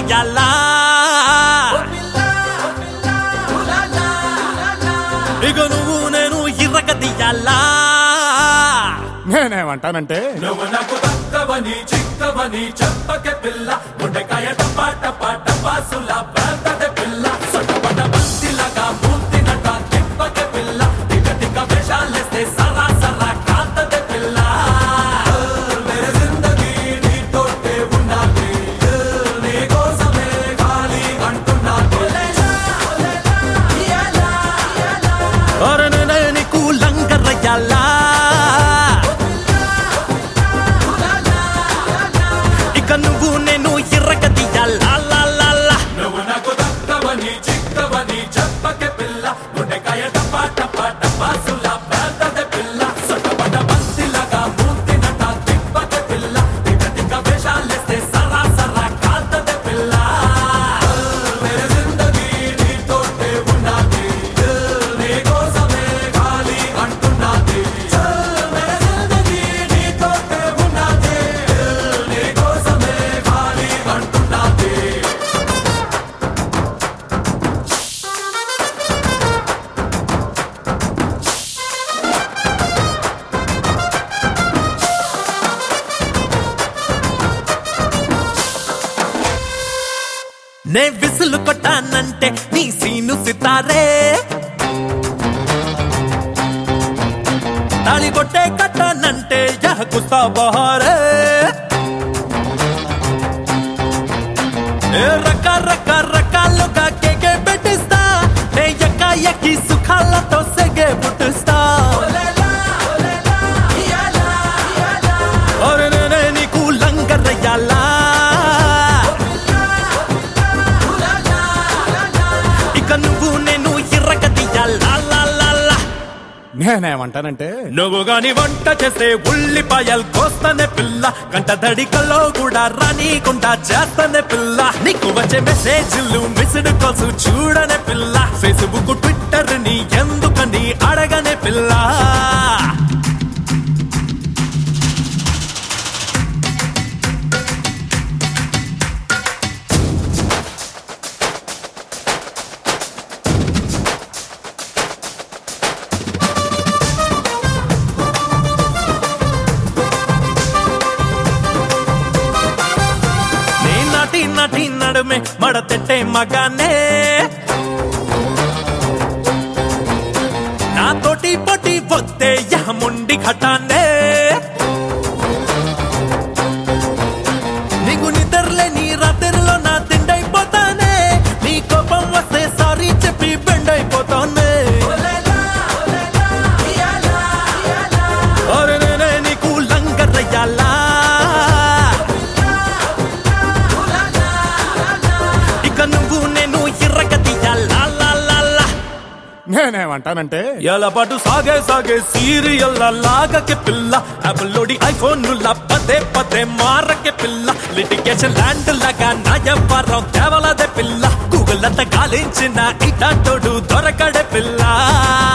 ఇరగదయ్యాలా ఇక నువ్వు నేను ఇరగదయ్యాలా నేనేమంటానంటే నువ్వు నాకు దక్కవని చిక్కవని చెప్పకే పిల్ల గుండెకాయ టపా టపా టపాసుల ప్రాంతదే పిల్ల సొట్టపట బంతిలాగా మూర్తినట తిప్పకే పిల్ల టిక టిక వేషాలేస్తే సరా సరా కాంతదే పిల్ల మేరే జిందగీ నీతోటే ఉన్నది నీ కోసమే ఖాళీ అంటున్నది అరే నీకు లంగరయ్యాలా ఇక నువ్వు నేను ఇరగదయ్యాలా లా లా లా నువ్వు నాకు దక్కవని చిక్కవని చెప్పకే పిల్ల గుండెకాయ టపా టపా టపాసుల ప్రాంతదే పిల్ల సొట్టపట బంతిలాగా మూర్తినట తిప్పకే పిల్ల టిక టిక వేషాలేస్తే సరా సరా కాంతదే పిల్ల మేరే జిందగీ నీతోటే ఉన్నది నీ కోసమే ఖాళీ అంటున్నది మేరే జిందగీ నీతోటే ఉన్నది నీ కోసమే ఖాళీ అంటున్నది నే విసులు కొట్టానంటే నీ సీను సితారే తాళి కొట్టే కట్టానంటే యహ కుస్తా బహారే ఏ రక రక రకాలుగా కేకే పెట్టిస్తా నే ఎక్క ఎక్కి సుఖాలతో సెగే పుట్టిస్తా ఒరే నేనే నీకు లంగరయ్యాలా ఇక నువ్వు నేను ఇరగదీయాలా లా లా లా నేనేమంటానంటే నువ్వు గాని వంట చేస్తే ఉల్లిపాయలు కోస్తానే పిల్ల గంట దడికల్లో కూడా రానీకుండా చేస్తానే పిల్ల నీకు వచ్చే మెసేజ్లు మిస్డ్ కాల్స్ చూడనే పిల్ల ఫేస్బుక్ ట్విట్టర్ ని ఎందుకని అడగనే పిల్ల నీ నటి నటి నడుమే మడతెట్టే మగానే నాతోటి పొట్టి పొత్తే యహముండి ఘటానే నీకు నిద్రలే నీ రాత్రిలో నా తిండైపోతానే నీ కోపం వస్తే సారీ చెప్పి బెండైపోతానే ఒరే నేనే నీకు లంగరయ్యాలా ఇక నువ్వు నేను ఇరగదీయాలా లా లా లా నేనేమంటానంటే ఎలపాటు సాగే సాగే సీరియల్ లాగకే పిల్ల యాపిల్లోడి ఐఫోన్ పదే పదే మారకే పిల్ల లిటిగేషన్ ల్యాండ్ లాగా నా ఎవ్వరం కేవలదే పిల్ల గూగుల్ అంతా గాలించిన ఇటాటోడు దొరకడే పిల్ల